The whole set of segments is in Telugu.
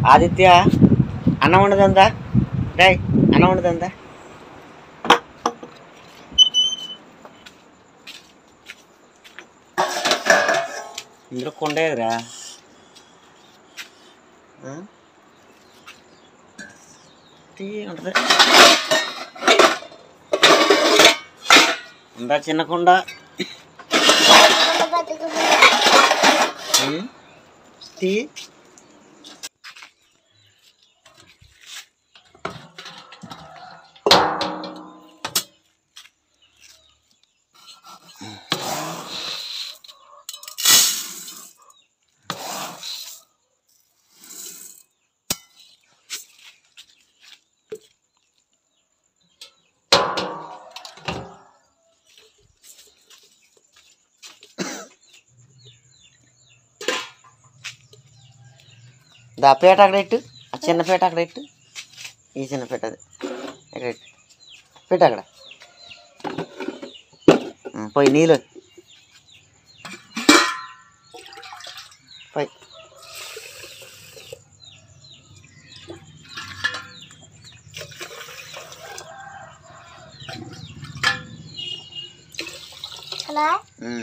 ఆదిత్య అన్నం ఉండదందా డాయ్ అన్నం ఉండదందా ఇందులో కొండేదిరా టీ ఉంటుంది ఉందా చిన్న కుండ ఉమ్, టీ దా పేట అక్కడ ఇట్టు ఆ చిన్న పేట అక్కడ ఇట్టు ఈ చిన్న పేట అది ఇక్కడ ఇట్టు పెట్టు అక్కడ ఉమ్, పోయి నీళ్ళు పోయి ఉమ్.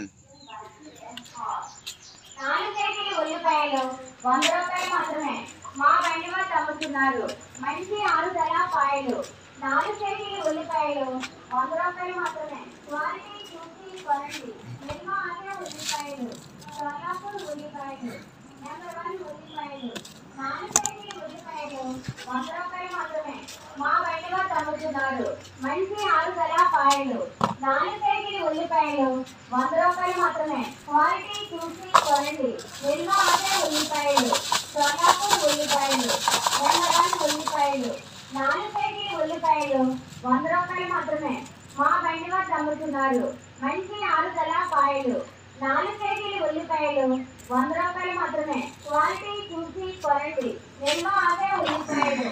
నాలుగు కేజీల ఉల్లిపాయలు వంద రూపాయలు మాత్రమే మా బండి వాళ్ళు అమ్ముతున్నారు మంచి ఆరుదల పాయలు నాలుగు కేజీల ఉల్లిపాయలు వంద రూపాయలు మాత్రమే క్వాలిటీ చూసి కొనండి నిల్వ అదే ఉల్లిపాయలు సోలాపూర్ ఉల్లిపాయలు నెంబర్ వన్ ఉల్లిపాయలు నాలుగు కేజీల ఉల్లిపాయలు వంద రూపాయలు మాత్రమే మా బండి వాళ్ళు అమ్ముతున్నారు మంచి ఆరుదల పాయలు నాలుగు కేజీల ఉల్లిపాయలు వంద రూపాయలు మాత్రమే క్వాలిటీ చూసి కొనండి నిల్వ అదే ఉల్లిపాయలు సోలాపూర్ ఉల్లిపాయలు నెంబర్ వన్ ఉల్లిపాయలు నాలుగు కేజీల ఉల్లిపాయలు వంద రూపాయలు మాత్రమే మా బండి వద్ద అమ్ముతున్నారు మంచి ఆరుదల పాయలు నాలుగు కేజీల ఉల్లిపాయలు వంద రూపాయలు మాత్రమే క్వాలిటీ చూసి కొనండి నిల్వ అదే ఉల్లిపాయలు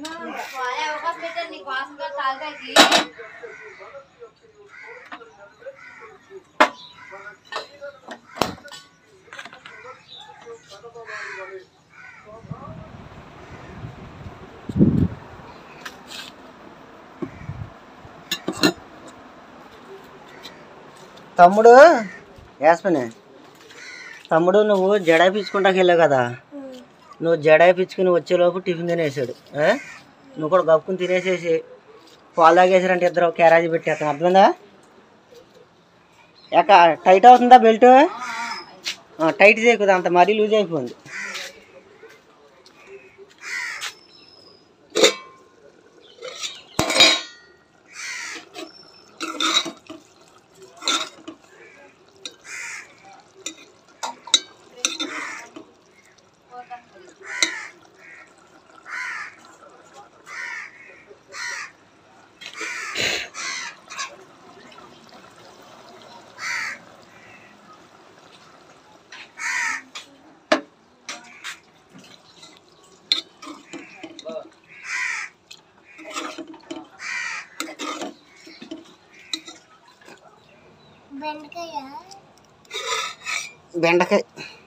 అవకాశం పెట్టారు నీకు వాసన తాగాకి తమ్ముడు యాస్మిని తమ్ముడు నువ్వు జడాయించుకుంటాకి వెళ్ళావు కదా నువ్వు జడాయించుకుని వచ్చేలోపు టిఫిన్ తినేసాడు ఆ? నువ్వు కూడా గప్పుకుని తినేసేసి పాలు తాగేసారంటే ఇద్దరు క్యారేజీ పెట్టేస్తాను అర్థమైందా యాక టైట్ అవుతుందా బెల్ట్ టైట్ చేయకూడదు అంత మరీ లూజ్ అయిపోయింది బెండకాయ బెండకాయ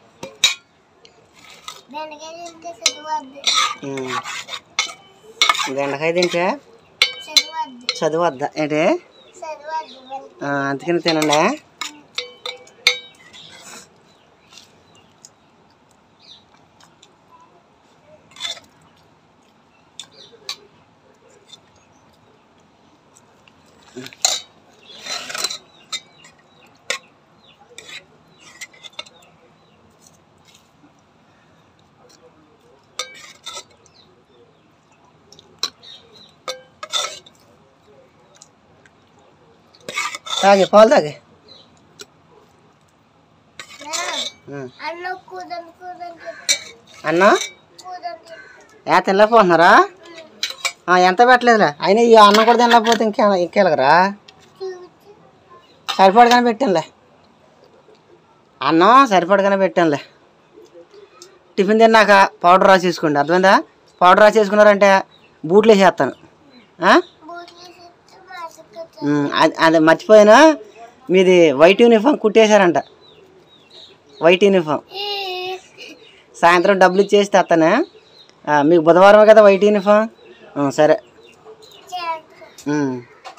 బెండకాయ తింటే చదువద్దు ఉమ్. బెండకాయ తింటే చదువద్దు చదువద్దా ఏంటి చదువద్దు ఆ, అందుకని తినండి తాగే పాలు తాగే ఉమ్. అన్న కూదని కూదని అన్న కూదని ఏ తినలేకపోతున్నారా ఆ, ఎంత పెట్టలేదులే అయినా ఈ అన్నం కూడా తినలేకపోతే ఇంకే ఇంకెళ్ళగరా సరిపడగానే పెట్టానులే అన్నం సరిపడగానే పెట్టానులే టిఫిన్ తిన్నాక పౌడర్ రాసేసుకోండి అర్థమైందా పౌడర్ రాసేసుకున్నారంటే బూట్లు వేసేస్తాను ఆ? ఉమ్, అది అది మర్చిపోయినా మీది వైట్ యూనిఫామ్ కుట్టేశారంట వైట్ యూనిఫామ్ సాయంత్రం డబ్బులు ఇచ్చేసి తెస్తానే ఆ, మీకు బుధవారమే కదా వైట్ యూనిఫామ్ ఆ, సరే ఉమ్.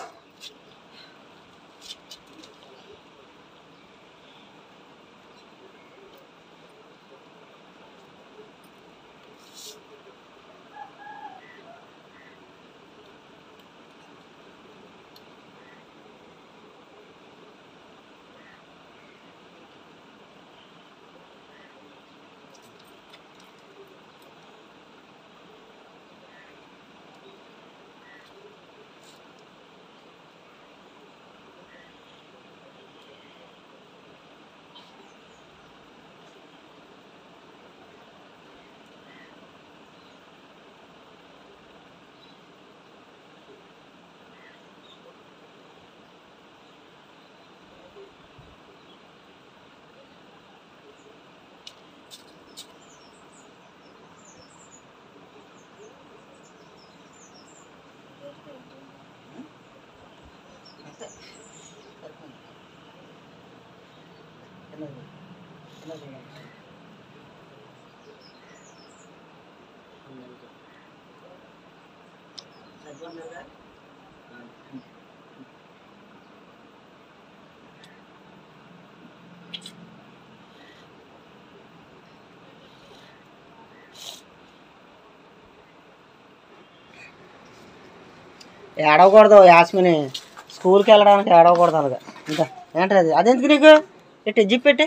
ఏడవకూడదు యాస్మిని స్కూల్కి వెళ్ళడానికి ఏడవకూడదు అలాగా ఇంకా ఏంటి అది అదెందుకు నీకు పెట్టి జిప్ పెట్టి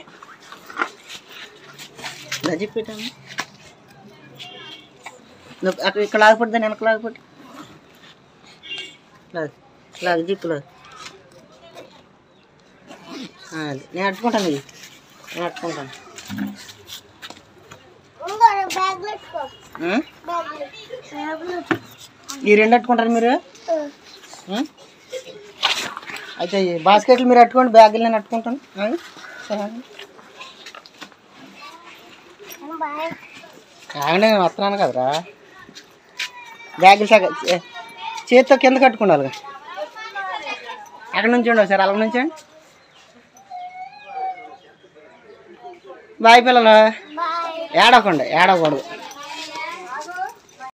ఇలా జిప్ పెట్టాము నువ్వు అక్కడ ఇక్కడ లాగపడి దాన్ని వెనక లాగపడి లాగ లాగ జిప్ లాగ ఆ, అది. నేను అట్టుకుంటాను ఇది నేను అట్టుకుంటాను బ్యాగ్ పెట్టుకో ఆ? బ్యాగ్ ఈ రెండు అట్టుకుంటారు మీరు ఆ? అయితే ఈ బాస్కెట్లు మీరు అట్టుకోండి బ్యాగులు నేను అట్టుకుంటాను ఆ? సరే బాయ్ ఆగండి నేను వస్తున్నాను కదరా బ్యాగులు సగం చే- చేత్తో కింద కట్టుకోండి అక్కడ నుంచండి ఒకసారి అలా నుంచండి బాయ్ పిల్లలు ఏడవకండి ఏడవకూడదు